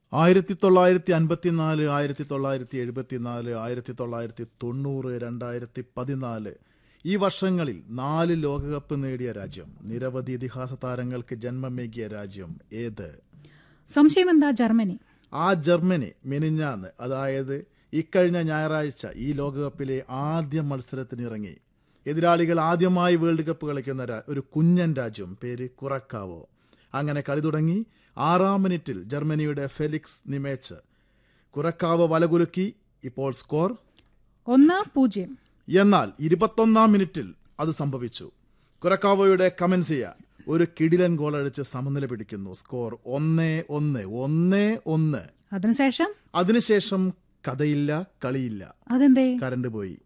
ആയിരത്തി തൊള്ളായിരത്തി അൻപത്തിനാല് ആയിരത്തി തൊള്ളായിരത്തി എഴുപത്തിനാല് ആയിരത്തി തൊള്ളായിരത്തി തൊണ്ണൂറ് രണ്ടായിരത്തി പതിനാല് ഈ വർഷങ്ങളിൽ നാല് ലോകകപ്പ് നേടിയ രാജ്യം നിരവധി ഇതിഹാസ താരങ്ങൾക്ക് ജന്മമേകിയ രാജ്യം ഏത് സംശയമെന്താ ജർമ്മനി ആ ജർമ്മനി മെനിഞ്ഞാന്ന് അതായത് ഇക്കഴിഞ്ഞ ഞായറാഴ്ച ഈ ലോകകപ്പിലെ ആദ്യ മത്സരത്തിന് ഇറങ്ങി എതിരാളികൾ ആദ്യമായി വേൾഡ് കപ്പ് കളിക്കുന്ന രാ- ഒരു കുഞ്ഞൻ രാജ്യം പേര് കുറക്കാവോ അങ്ങനെ കളി തുടങ്ങി ആറാം മിനിറ്റിൽ ജർമ്മനിയുടെ ഫെലിക്സ് നിമേച്ച് കുറക്കാവോ വലകുലുക്കി ഇപ്പോൾ സ്കോർ ഒന്ന് പൂജ്യം എന്നാൽ ഇരുപത്തൊന്നാം മിനിറ്റിൽ അത് സംഭവിച്ചു കുറക്കാവോയുടെ കമൻസിയ ഒരു കിടിലൻ ഗോൾ അടിച്ച് സമനില പിടിക്കുന്നു സ്കോർ ഒന്നേ ഒന്ന് ഒന്നേ ഒന്ന് അതിനുശേഷം അതിനുശേഷം കഥയില്ല കളിയില്ല അതെന്തേ കറണ്ട് പോയി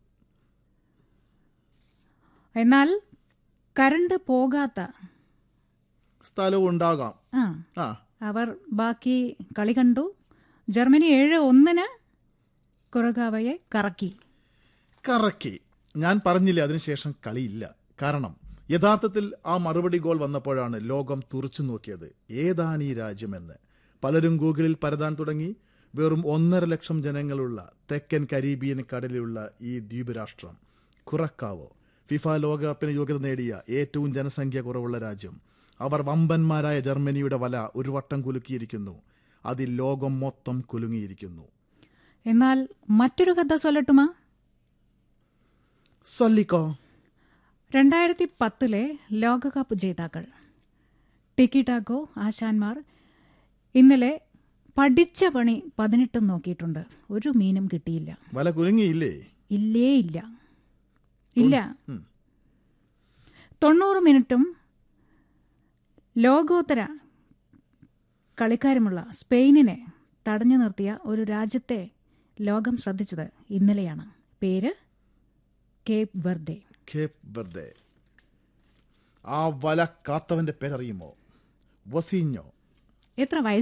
എന്നാൽ കരണ്ട് പോകാത്ത സ്ഥലവും ഉണ്ടാകാം ആ ആ അവർ ബാക്കി കളി കണ്ടു ജർമ്മനി ഏഴ് ഒന്നിന് കുറഗാവയെ കറക്കി കറക്കി ഞാൻ പറഞ്ഞില്ലേ അതിനുശേഷം കളിയില്ല കാരണം യഥാർത്ഥത്തിൽ ആ മറുപടി ഗോൾ വന്നപ്പോഴാണ് ലോകം തുറച്ചു നോക്കിയത് ഏതാണ് ഈ രാജ്യമെന്ന് പലരും ഗൂഗിളിൽ പരതാൻ തുടങ്ങി വെറും ഒന്നര ലക്ഷം ജനങ്ങളുള്ള തെക്കൻ കരീബിയൻ കടലിലുള്ള ഈ ദ്വീപ് രാഷ്ട്രം കുറക്കാവോ ഫിഫ ലോകകപ്പിന് യോഗ്യത നേടിയ ഏറ്റവും ജനസംഖ്യ കുറവുള്ള രാജ്യം അവർ വമ്പന്മാരായ ജർമ്മനിയുടെ വല ഒരു വട്ടം കുലുക്കിയിരിക്കുന്നു അതിൽ ലോകം മൊത്തം കുലുങ്ങിയിരിക്കുന്നു എന്നാൽ മറ്റൊരു കഥ ചൊല്ലട്ടുമാ സൊല്ലിക്കോ രണ്ടായിരത്തി പത്തിലെ ലോകകപ്പ് ജേതാക്കൾ ടിക്കിടാക്കോ ആശാന്മാർ ഇന്നലെ പഠിച്ച പണി പതിനെട്ടും നോക്കിയിട്ടുണ്ട് ഒരു മീനും കിട്ടിയില്ല വല കുലുങ്ങിയില്ലേ ഇല്ലേ ഇല്ല ഇല്ല ഉം. തൊണ്ണൂറ് മിനിറ്റും ലോകോത്തര കളിക്കാരുമുള്ള സ്പെയിനിനെ തടഞ്ഞു നിർത്തിയ ഒരു രാജ്യത്തെ ലോകം ശ്രദ്ധിച്ചത് ഇന്നലെയാണ് പേര് കേപ്പ് വെർദെ കേപ്പ് വെർദെ ആ വല കാത്തവന്റെ പേരറിയുമോ വസീഞ്ഞോ എത്ര വയസ്സ്